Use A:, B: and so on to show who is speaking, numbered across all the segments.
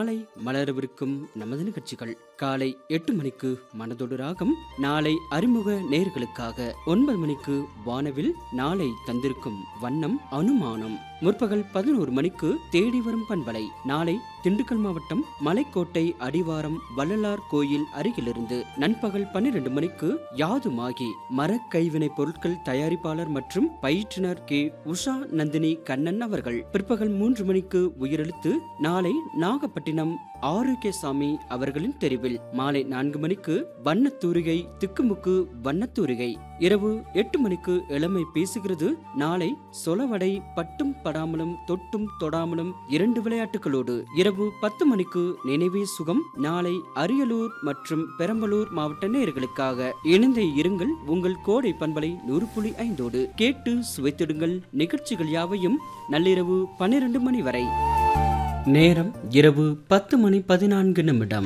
A: நாளை மலரவிருக்கும் நமது நிகழ்ச்சிகள் காலை எட்டு மணிக்கு மனதொடு ராகம் நாளை அறிமுக நேர்களுக்காக ஒன்பது மணிக்கு வானவில் நாளை தந்திருக்கும் வண்ணம் அனுமானம் முற்பகல் பதினோரு மணிக்கு தேடி வரும் பண்பலை நாளை திண்டுக்கல் மாவட்டம் மலைக்கோட்டை அடிவாரம் வள்ளலார் கோயில் அருகிலிருந்து நண்பகல் பன்னிரண்டு மணிக்கு யாதுமாகி மர கைவினை பொருட்கள் தயாரிப்பாளர் மற்றும் பயிற்றுனர் கே உஷா நந்தினி கண்ணன் அவர்கள் பிற்பகல் மூன்று மணிக்கு உயிரெழுத்து நாளை நாகப்பட்டினம் ஆரோக்கியசாமி அவர்களின் தெருவில் மாலை நான்கு மணிக்கு வண்ணத்தூரிகை திக்குமுக்கு வண்ணத்தூரிகை இரவு எட்டு மணிக்கு இளமை பேசுகிறது நாளை சொலவடை பட்டும் படாமலும் தொட்டும் தொடாமலும் இரண்டு விளையாட்டுகளோடு இரவு பத்து மணிக்கு நினைவே சுகம் நாளை அரியலூர் மற்றும் பெரம்பலூர் மாவட்ட நேயர்களுக்காக இணைந்தே இருங்கள் உங்கள் கோடை பண்பலை நூறு புள்ளி ஐந்தோடு கேட்டு சுவைத்திடுங்கள் நிகழ்ச்சிகள் யாவையும் நள்ளிரவு பன்னிரண்டு மணி வரை நேரம் இரவு பத்து மணி பதினான்கு நிமிடம்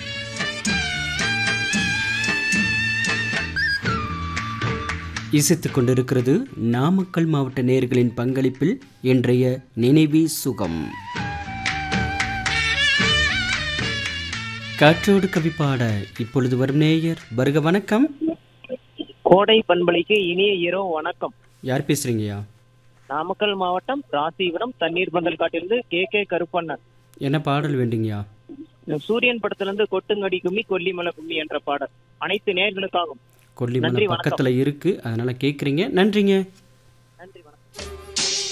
A: இசைத்துக் கொண்டிருக்கிறது நாமக்கல் மாவட்ட நேயர்களின் பங்களிப்பில் இன்றைய நினைவி சுகம் காற்றோடு கவிப்பாட இப்பொழுது வரும் நேயர் வருக வணக்கம்
B: கோடை பண்பலைக்கு இனிய இரவு வணக்கம்
A: யார் பேசுறீங்கய்யா
B: நாமக்கல் மாவட்டம் ராசிபுரம் தண்ணீர் பந்தல் காட்டிலிருந்து கே கே கருப்பண்ணன்
A: என்ன பாடல் வேண்டுங்கய்யா
B: சூரியன் படத்திலிருந்து கொட்டுங்கடி கும்மி கொல்லிமலை கும்மி என்ற பாடல் அனைத்து நேர்களுக்காகும்
A: கொல்லிமலை
B: நன்றி, வணக்கம்.
A: பக்கத்துல இருக்கு அதனால கேக்குறீங்க நன்றிங்க
B: நன்றி வணக்கம்